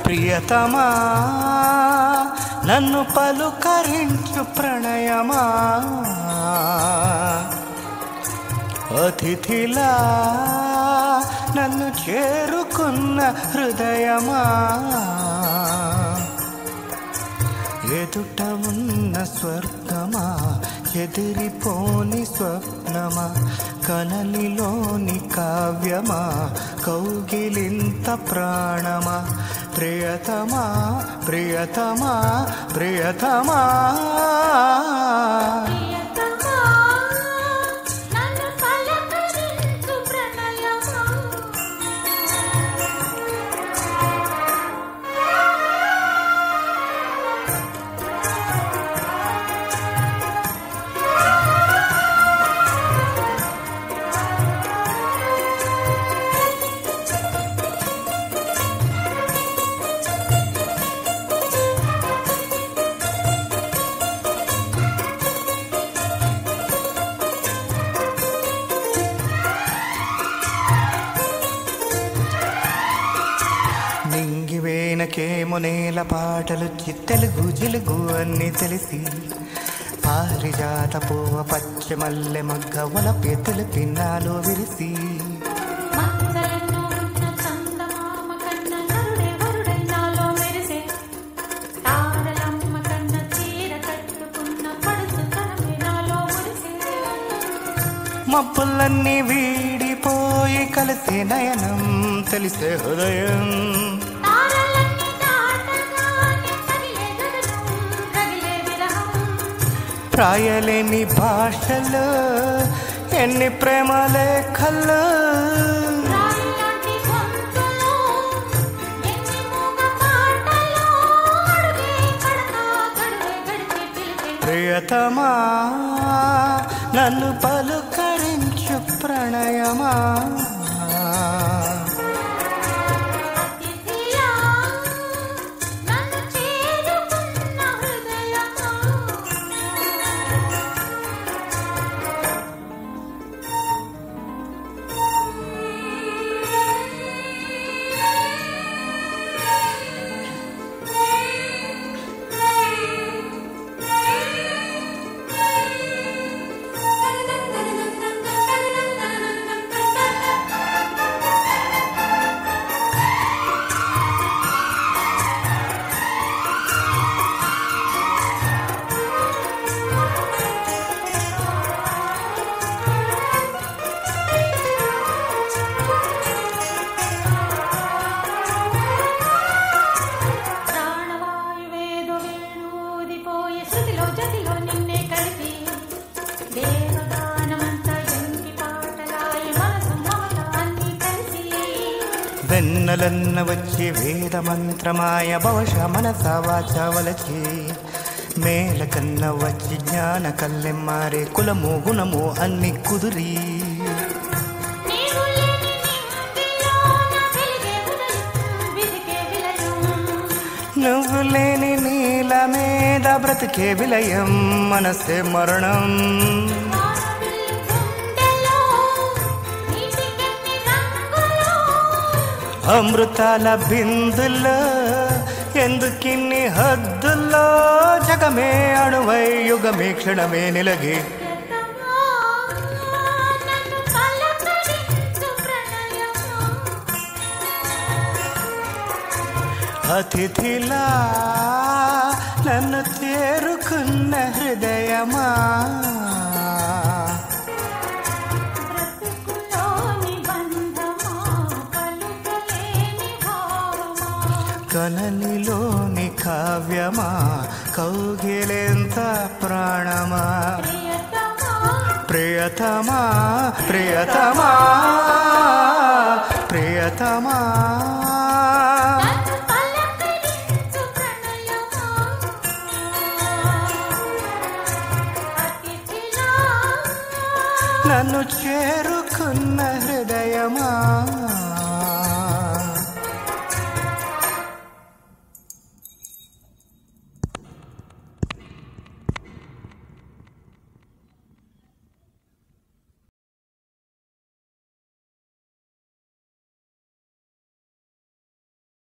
ప్రియతమా నన్ను పలుకరించు ప్రణయమా అతిథిలా నన్ను చేరుకున్న హృదయమా ఎదుట ఉన్న స్వర్గమా ఎదిరిపోని స్వప్నమా కనలిలోని కావ్యమా కౌగిలింత ప్రాణమా ప్రియతమా ప్రియతమా ప్రియతమా ప్రియతమా నన్ను పలకరించు ప్రణయమా నింగివేనకేమో నేల పాటలు చిత్తెలుగు జిలుగు అన్ని తెలిసి పారిజాత పువ్వ పచ్చ మల్లె మగ్గ వలపే తెలిపి నాలో విరిసి మచ్చలెన్నో ఉన్న చందమామ కన్న నరుడే వరుడై నాలో మెరిసే తారలమ్మ కన్న చీర కట్టుకున్న పడుచు తనమే నాలో మురిసే మబ్బులన్నీ వీడిపోయి కలిసే నయనం తెలిసే హృదయం తారలన్నీ దాటగానే తగిలే గగనం రగిలే విరహం ప్రాయలేని భాషలు ఎన్ని ప్రేమ లేఖలు రాయిలాంటి గొంతులో ఎన్ని మూగ పాటలో అడుగే కడతా గడువే గడిచి పిలిచే ప్రియతమా నన్ను పలుకరించు ప్రణయమా అతిథిలా నన్ను చేరుకున్న హృదయమా ప్రాణవాయువేదో వేణూదిపోయే శృతిలో జతిలో నిన్నే కలిపి దేవగానమంతా ఎంకి పాటలాయి మనసు మమత అన్నీ కలిసి వెన్నలన్న వచ్చి వేద మంత్రమాయ భవశ మనస వాచ వలచి మేల కన్న వచ్చి జ్ఞాన కల్లెమ్మారే కులము గుణము అన్ని కుదురి నీవు లేని నింగిలోన వెలిగే ఉదయం విదికే విలయం నువ్వు లేని నీల మీద బ్రతికే విలయం మనసే మరణం మానవిల్లు గుండెలో నీటికెన్ని రంగులో అమృతాల బిందుల్లో ఎందుకిన్ని హద్దుల్లో జగమే అణువై యుగమే క్షణమే నిలగే ప్రియతమా నన్ను పలకరించు ప్రణయమా అతిథిలా నన్ను చేరుకున్న హృదయమా బ్రతుకులోని బంధమా పలుకలేని భావమా కలనిలోని కావ్యమా కౌగిలెంత ప్రాణమా ప్రియతమా ప్రియతమా ప్రియతమా ప్రియతమా నన్ను పలకరించు ప్రణయమా అతిథిలా నన్ను చే